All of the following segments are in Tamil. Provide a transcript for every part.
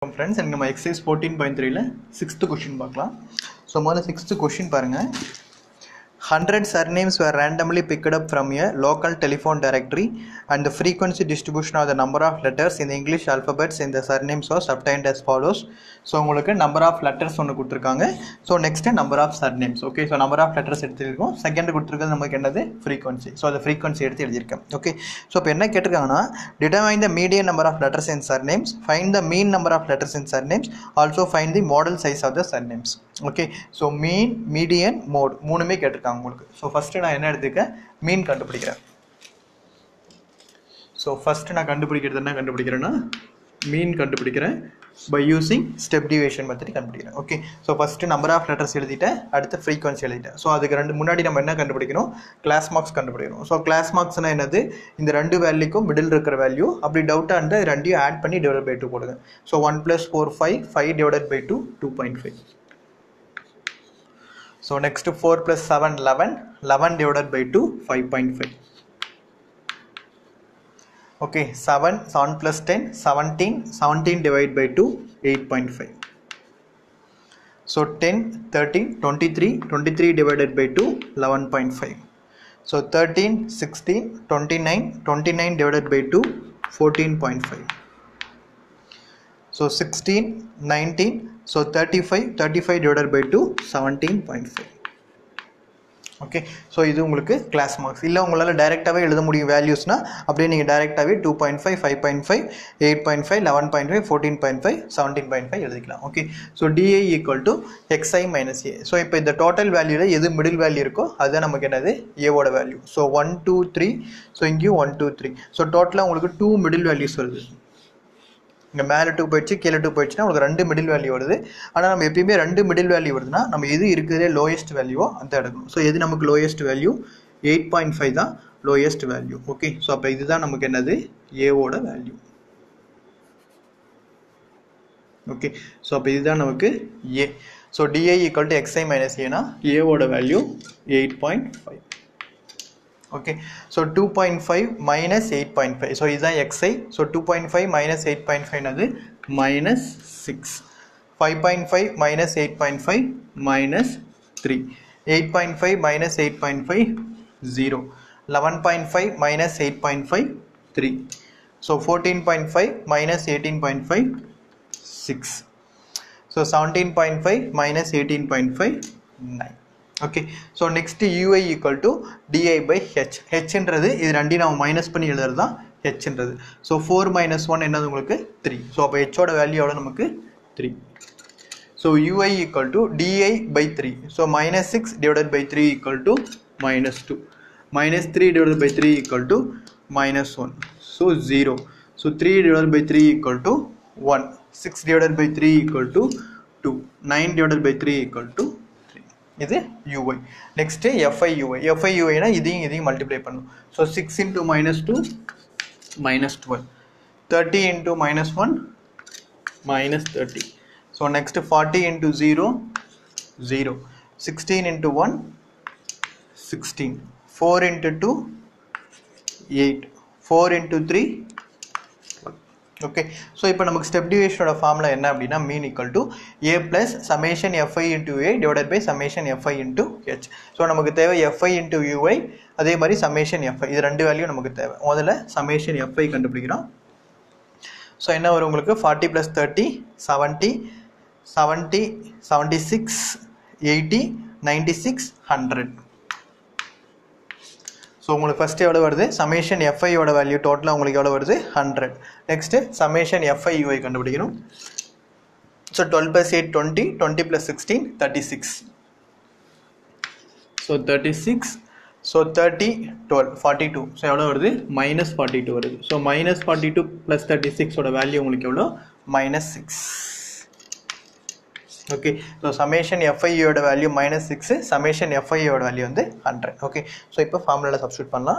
ஃப்ரெண்ட்ஸ் எனக்கு நம்ம எக்ஸசைஸ் ஃபோர்டீன் பாயிண்ட் த்ரீல சிக்ஸ்த்து கொஷின் பார்க்கலாம் ஸோ முதல்ல சிக்ஸ்த்து கொஷின் பாருங்கள் hundred surnames were randomly picked up from a local telephone directory and the frequency distribution of the number of letters in the English alphabets in the surnames was obtained as follows so உங்களுக்கு நம்பர் ஆஃப் லெட்டர்ஸ் ஒன்று கொடுத்துருக்காங்க so next number of surnames okay so number of letters எடுத்துருக்கோம் செகண்ட் கொடுத்துருக்கிறது நமக்கு என்னது ஃப்ரீக்வன்சி ஸோ அந்த ஃப்ரீக்வன்சி எடுத்து எழுதியிருக்கேன் ஓகே ஸோ இப்போ என்ன கேட்டிருக்காங்கன்னா determine the median number of letters in surnames find the mean number of letters in surnames also find the modal size of the surnames okay so mean median mode மூணுமே கேட்டிருக்காங்க உங்களுக்கு ஸோ ஃபஸ்ட்டு நான் என்ன எடுத்துக்க மீன் கண்டுபிடிக்கிறேன் ஸோ ஃபஸ்ட்டு நான் கண்டுபிடிக்கிறது என்ன கண்டுபிடிக்கிறேன்னா மீன் கண்டுபிடிக்கிறேன் by using step deviation method கண்டுபிடிக்கிறேன் okay so first number of letters எழுதிட்டேன் அடுத்து ஃப்ரீக்வன்சி எழுதிட்டேன் ஸோ அதுக்கு ரெண்டு முன்னாடி நம்ம என்ன கண்டுபிடிக்கணும் கிளாஸ் மார்க்ஸ் கண்டுபிடிக்கணும் ஸோ கிளாஸ் மார்க்ஸ்னால் என்னது இந்த ரெண்டு வேல்யூக்கும் மிடில் இருக்கிற வேல்யூ அப்படி டவுட்டாக இருந்தால் ரெண்டையும் ஆட் பண்ணி டிவைட் பை டூ போடுங்க so one plus four five five divided by two two point five So next 4 plus 7 11 11 divided by 2 5.5 okay 7 7 plus 10 17 17 divided by 2 8.5 so 10 13 23 23 divided by 2 11.5 so 13 16 29 29 divided by 2 14.5 so 16 19 so 35 35 divided by 2 17.5 okay so இது உங்களுக்கு கிளாஸ் மார்க்ஸ் இல்லை உங்களால் டைரெக்டாகவே எழுத முடியும் வேல்யூஸ்னால் அப்படியே நீங்கள் டைரெக்டாகவே two point five five point five eight point five eleven point five fourteen point five seventeen point five எழுதிக்கலாம் okay so di equal to xi minus a so இப்போ இந்த டோட்டல் வேல்யூவில் எது மிடில் வேல்யூ இருக்கோ அதுதான் நமக்கு என்னது ஏவோட value so one two three so இங்கேயும் ஒன் டூ த்ரீ ஸோ டோட்டலாக உங்களுக்கு டூ மிடில் வேல்யூஸ் வருது இங்கே மேலே டூ போயிடுச்சு கீழே டூ போயிடுச்சுன்னா உங்களுக்கு ரெண்டு மிடில் வேல்யூ வருது ஆனால் நம்ம எப்பயுமே ரெண்டு மிடில் வேல்யூ வருதுன்னா நம்ம எது இருக்கிறதே லோயஸ்ட் வேல்யூவோ அந்த எடுக்கணும் ஸோ எது நமக்கு lowest value eight point five தான் லோயஸ்ட் வேல்யூ ஓகே ஸோ அப்போ இதுதான் நமக்கு என்னது ஏவோட வேல்யூ ஓகே ஸோ அப்போ இதுதான் நமக்கு a so di equal to xi minus ஏனா ஏவோட value eight point five okay so two point five minus eight point five so இதுதான் xi so two point five minus eight point ஃபைவ்னது minus six five point five minus eight point five minus three eight point five minus eight point five zero eleven point five minus eight point five three so fourteen point five minus eighteen point five six so seventeen point five minus eighteen point five nine okay so next ui equal to di by h ஹெச்ன்றது இது ரெண்டையும் நம்ம மைனஸ் பண்ணி எழுதுறது தான் ஹெச்ன்றது ஸோ ஃபோர் மைனஸ் ஒன் என்னது உங்களுக்கு த்ரீ ஸோ அப்போ ஹெச்சோட வேல்யூ எவ்வளோ நமக்கு three so ui equal to di by three so minus six divided by three equal to minus two minus three divided by three equal to minus one so zero so three divided by three equal to one six divided by three equal to two nine divided by three equal to இது ui next fi ui fi யூஐனா இதையும் இதையும் மல்டிப்ளை பண்ணும் so six into minus two minus twelve thirty into minus one minus thirty so next forty into zero zero sixteen into one sixteen four into two eight four into three okay so இப்போ நமக்கு ஸ்டெப் டிவியேஷனோட ஃபார்முலா என்ன அப்படின்னா mean equal to a plus summation fi into a divided by summation fi into h so நமக்கு தேவை எஃப்ஐ இன்ட்டு யூஐ அதே மாதிரி சமேஷன் எஃப்ஐ இது ரெண்டு வேல்யூ நமக்கு தேவை முதல்ல சமேஷன் எஃப்ஐ கண்டுபிடிக்கிறோம் ஸோ என்ன வரும் உங்களுக்கு forty plus thirty seventy seventy seventy six eighty ninety six hundred so உங்களுக்கு ஃபஸ்ட்டு எவ்வளோ வருது சமேஷன் எஃப்ஐயோட வேல்யூ டோட்டலாக உங்களுக்கு எவ்வளோ வருது hundred next summation fi ui கண்டுபிடிக்கணும் so twelve plus eight twenty twenty plus sixteen thirty six so thirty six so thirty twelve forty two so எவ்வளோ வருது மைனஸ் ஃபார்ட்டி டூ வருது so minus forty two plus thirty சிக்ஸோட வேல்யூ உங்களுக்கு எவ்வளோ minus six okay so summation எஃப்ஐயோட வேல்யூ மைனஸ் சிக்ஸு சமேஷன் எஃப்ஐயோட வேல்யூ வந்து ஹண்ட்ரட் ஓகே ஸோ இப்போ ஃபார்முலாவில் சப்ஸ்டியூட் பண்ணலாம்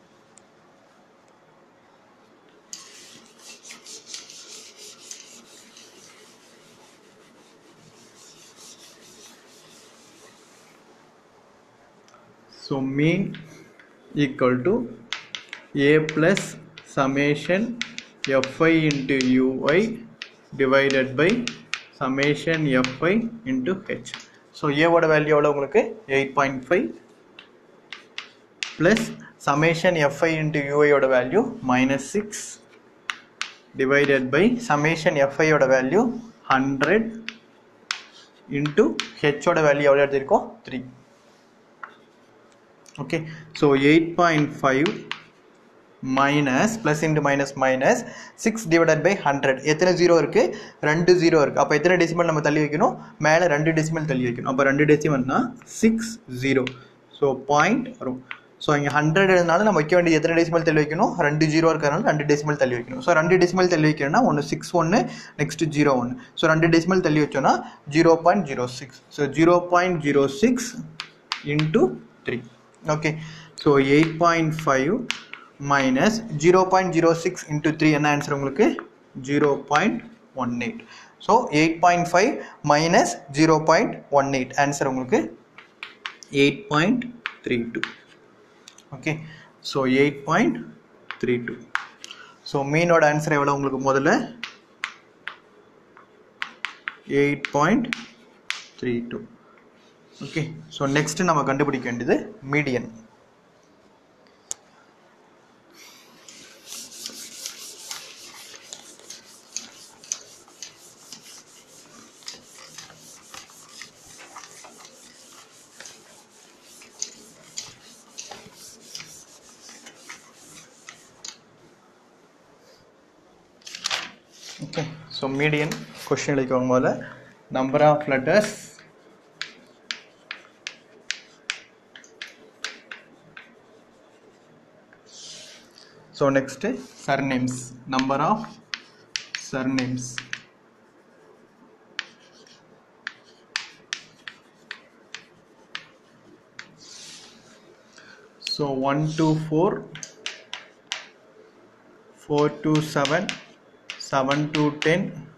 so mean equal to a plus summation fi into ui divided by summation fi into h so ஏவோட வேல்யூ எவ்வளோ உங்களுக்கு eight point five plus summation fi into யூஐயோட value minus six divided by summation எஃப்ஐயோட வேல்யூ ஹண்ட்ரட் இன்ட்டு ஹெச்சோட வேல்யூ எவ்வளோ எடுத்திருக்கோம் three okay so eight point five minus plus into minus minus six divided by hundred எத்தனை ஜீரோ இருக்குது ரெண்டு ஜீரோ இருக்குது அப்போ எத்தனை டெசிமல் நம்ம தள்ளி வைக்கணும் மேலே ரெண்டு டெசிமல் தள்ளி வைக்கணும் அப்போ ரெண்டு டெசிமல்னா சிக்ஸ் ஜீரோ ஸோ பாயிண்ட் வரும் ஸோ இங்கே ஹண்ட்ரட் இருந்தாலும் நம்ம வைக்க வேண்டியது எத்தனை டெசிமல் தள்ளி வைக்கணும் ரெண்டு ஜீரோ இருக்கிறனால ரெண்டு டெசிமல் தள்ளி வைக்கணும் ஸோ ரெண்டு டெசிமல் தள்ளி வைக்கணும்னா ஒன்று சிக்ஸ் ஒன்று நெக்ஸ்ட் ஜீரோ ஒன்று ஸோ ரெண்டு டெசிமல் தள்ளி வச்சோன்னா zero point zero six so zero point zero six into three okay so eight point five minus zero point zero six into three என்ன ஆன்சர் உங்களுக்கு zero point one eight so eight point five minus zero point one eight answer உங்களுக்கு eight point three two okay so eight point three two so மீனோட ஆன்சர் எவ்வளோ உங்களுக்கு முதல்ல eight point three two okay so next நம்ம கண்டுபிடிக்க வேண்டியது median okay so median question எழுதிக்கோங்க முதல்ல number of letters So next surnames, number of surnames. So 1 to 4, 4 to 7, 7 to 10,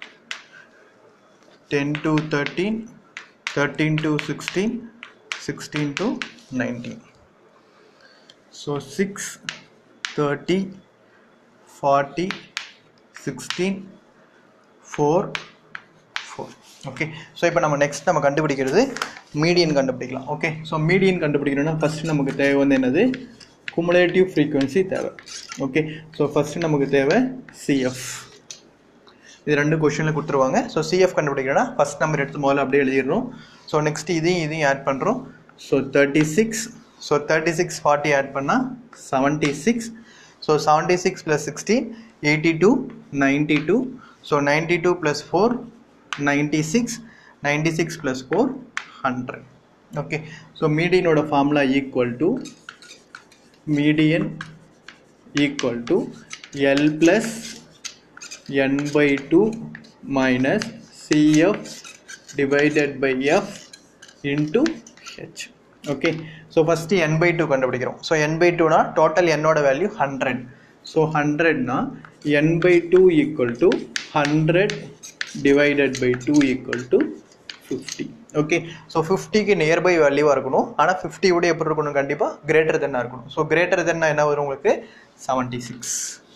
10 to 13, 13 to 16, 16 to 19. So 6 30 40 16 4 4 okay so இப்போ நம்ம நெக்ஸ்ட் நம்ம கண்டுபிடிக்கிறது மீடியன் கண்டுபிடிக்கலாம் ஓகே ஸோ மீடியன் கண்டுபிடிக்கணும்னா ஃபஸ்ட்டு நமக்கு தேவை வந்து என்னது குமுலேட்டிவ் ஃப்ரீக்குவென்சி தேவை ஓகே ஸோ ஃபஸ்ட்டு நமக்கு தேவை சிஎஃப் இது ரெண்டு கொஷனில் கொடுத்துருவாங்க ஸோ சிஎஃப் கண்டுபிடிக்கிறோன்னா ஃபஸ்ட் நம்பர் எடுத்து முதல்ல அப்படியே எழுதிடுறோம் ஸோ நெக்ஸ்ட் இதையும் இதையும் ஆட் பண்ணுறோம் so thirty six so thirty six forty add பண்ணால் seventy six so seventy six plus sixteen eighty two ninety two so ninety two plus four ninety six ninety six plus four hundred okay so மீடியனோட formula equal to median equal to L plus n by 2 minus cf divided by f into h okay so first n by 2 கண்டுபிடிக்கிறோம் ஸோ n by 2னா டோட்டல் என்னோட வேல்யூ ஹண்ட்ரட் ஸோ ஹண்ட்ரட்னா n by 2 equal to hundred divided by two equal to fifty okay so ஃபிஃப்டிக்கு நியர்பை வேல்யூவாக இருக்கணும் ஆனால் ஃபிஃப்டி விட எப்படி இருக்கணும் கண்டிப்பாக கிரேட்டர் தென்னாக இருக்கணும் ஸோ கிரேட்டர் தென்னா என்ன வரும் உங்களுக்கு செவன்ட்டி சிக்ஸ்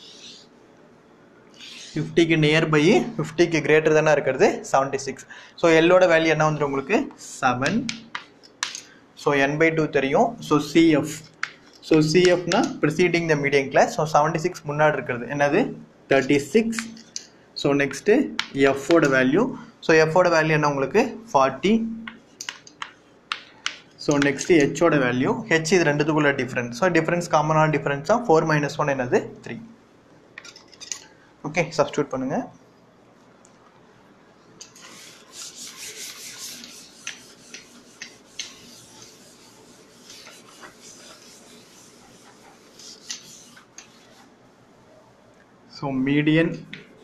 ஃபிஃப்டிக்கு நியர்பை ஃபிஃப்டிக்கு கிரேட்டர் தானே இருக்கிறது செவன்ட்டி சிக்ஸ் ஸோ எல்லோட வேல்யூ என்ன வந்துடும் உங்களுக்கு seven so N by two தெரியும் ஸோ சிஎஃப் ஸோ சிஎஃப்னா preceding the medium class so seventy six முன்னாடி இருக்கிறது என்னது தேர்ட்டி சிக்ஸ் ஸோ நெக்ஸ்ட்டு எஃப்போட வேல்யூ ஸோ எஃப்போட வேல்யூ என்ன உங்களுக்கு ஃபார்ட்டி ஸோ நெக்ஸ்ட்டு ஹெச்சோட வேல்யூ ஹெச் இது ரெண்டுத்துக்குள்ள டிஃப்ரென்ஸ் ஸோ டிஃப்ரென்ஸ் காமனான டிஃப்ரென்ஸாக ஃபோர் மைனஸ் ஒன் என்னது த்ரீ ஓகே சப்ஸ்டியூட் பண்ணுங்க ஸோ மீடியன்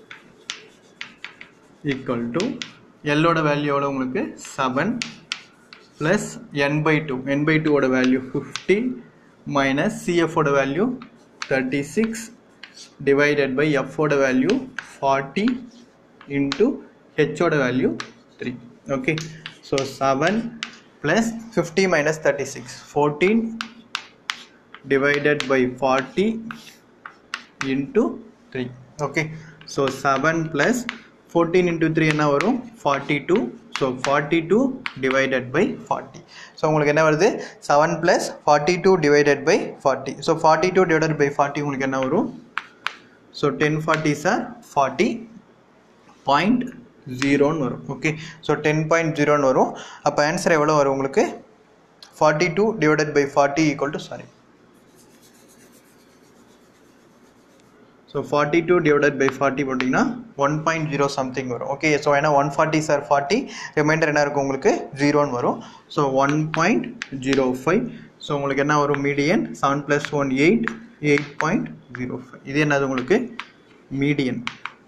ஈக்குவல் டு எல்லோட வேல்யூ எவ்வளோ உங்களுக்கு seven plus N by two N by டூவோட வேல்யூ ஃபிஃப்டி மைனஸ் சிஎஃபோட value thirty six divided by f ஓட வேல்யூ 40 into h ஓட value 3 okay so 7 plus 50 minus 36 14 divided by 40 into 3 okay so 7 plus fourteen into three என்ன வரும் forty two so forty two divided by forty so உங்களுக்கு என்ன வருது seven plus forty two divided by forty so forty two divided by forty உங்களுக்கு என்ன வரும் so ten forty sir forty point ஜீரோன்னு வரும் ஓகே ஸோ டென் பாயிண்ட் ஜீரோன்னு வரும் அப்போ ஆன்சர் எவ்வளோ வரும் உங்களுக்கு forty two divided by forty equal to sorry so forty two divided by forty போட்டிங்கன்னா ஒன் பாயிண்ட் ஜீரோ சம்திங் வரும் ஓகே ஸோ ஏன்னா one forty sir forty remainder என்ன இருக்கும் உங்களுக்கு ஜீரோன்னு வரும் so one point zero five so உங்களுக்கு என்ன வரும் median seven plus one eight eight point zero five இது என்னது உங்களுக்கு median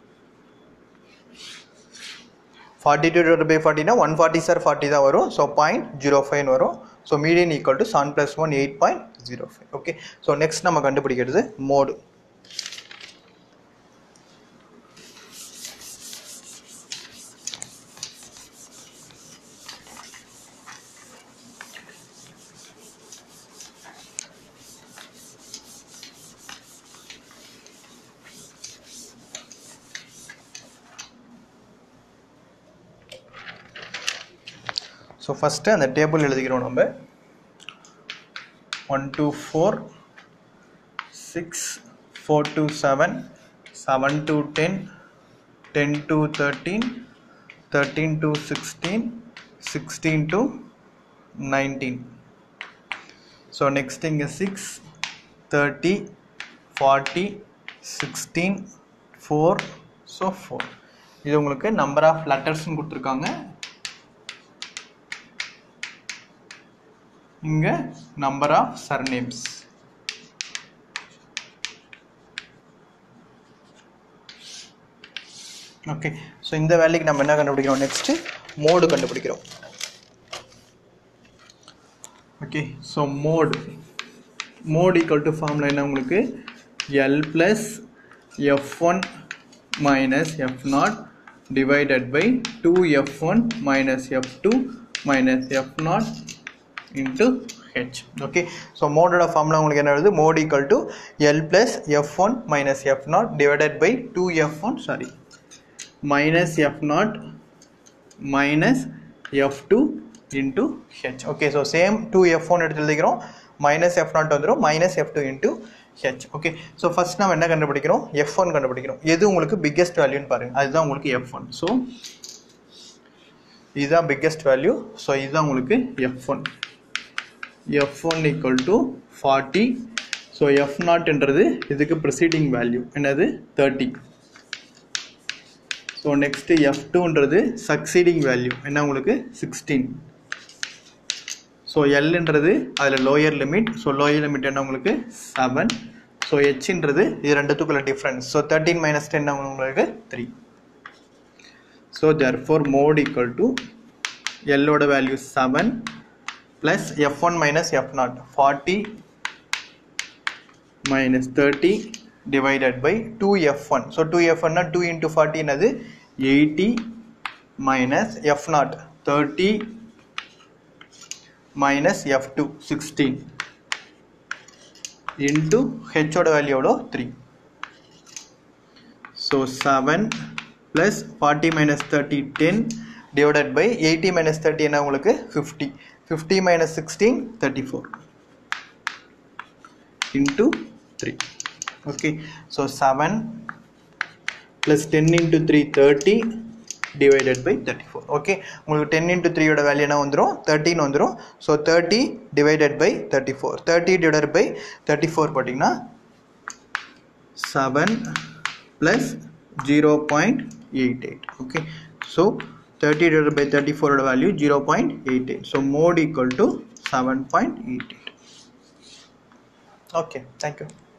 forty two divide by ஃபார்ட்டினா ஒன் ஃபார்ட்டி சார் ஃபார்ட்டி தான் வரும் ஸோ பாயிண்ட் ஜீரோ ஃபைவ்னு வரும் so median equal to seven plus one eight point zero five okay so next நம்ம கண்டுபிடிக்கிறது மோடு ஸோ ஃபஸ்ட்டு அந்த டேபிள் எழுதிக்கிறோம் நம்ம one to four six four to seven seven to ten ten to thirteen thirteen to sixteen sixteen to nineteen so next இங்கே six thirty forty sixteen four so four இது உங்களுக்கு நம்பர் ஆஃப் லெட்டர்ஸ்னு கொடுத்துருக்காங்க இங்கே number of surnames okay so இந்த வேலைக்கு நம்ம என்ன கண்டுபிடிக்கிறோம் நெக்ஸ்ட்டு மோடு கண்டுபிடிக்கிறோம் okay so mode mode equal to formula என்ன உங்களுக்கு L plus F one minus F naught divided by two F one minus F two minus F naught into H okay so மோடோட ஃபார்முலா உங்களுக்கு என்ன வருது mode equal to L plus F one minus F naught divided by two F one sorry minus F naught minus F two into H okay so same two F one எடுத்து எழுதிக்கிறோம் மைனஸ் எஃப் நாட் வந்துடும் minus F two into H okay so first நம்ம என்ன கண்டுபிடிக்கிறோம் எஃப் ஒன் கண்டுபிடிக்கிறோம் எது உங்களுக்கு பிக்கெஸ்ட் வேல்யூன்னு பாருங்கள் அதுதான் உங்களுக்கு எஃப் ஒன் ஸோ இதுதான் பிக்கெஸ்ட் வேல்யூ ஸோ இதுதான் உங்களுக்கு F one F one equal to forty so F நாட்ன்றது இதுக்கு ப்ரிசீடிங் வேல்யூ என்னது தேர்ட்டி ஸோ நெக்ஸ்ட்டு எஃப் டூன்றது சக்சீடிங் வேல்யூ என்ன உங்களுக்கு சிக்ஸ்டீன் ஸோ எல்ன்றது அதில் lower limit so lower limit என்ன உங்களுக்கு செவன் ஸோ ஹெச்ன்றது இது ரெண்டுத்துக்குள்ள difference so thirteen minus ten உங்களுக்கு three so therefore mode equal to எல்லோட value seven plus F one minus F naught forty minus thirty divided by 2f1 so 2f1 na 2 into 40 என்னது 80 minus f0 30 minus f2 16 into h ஓட வேல்யூ எவ்வளோ 3 so 7 plus 40 minus 30 10 divided by 80 minus 30 என்ன உங்களுக்கு 50 50 minus 16 34 into 3 okay so 7 plus 10 into 3 30 divided by 34 okay உங்களுக்கு 10 into 3 ஓட வேல்யூ என்ன வந்துரும் 13 வந்துரும் so 30 divided by 34 30 divided by 34 போட்டிங்கன்னா 7 plus 0.88 okay so 30 divided by 34 ஓட value 0.88 so mode equal to 7.88 okay thank you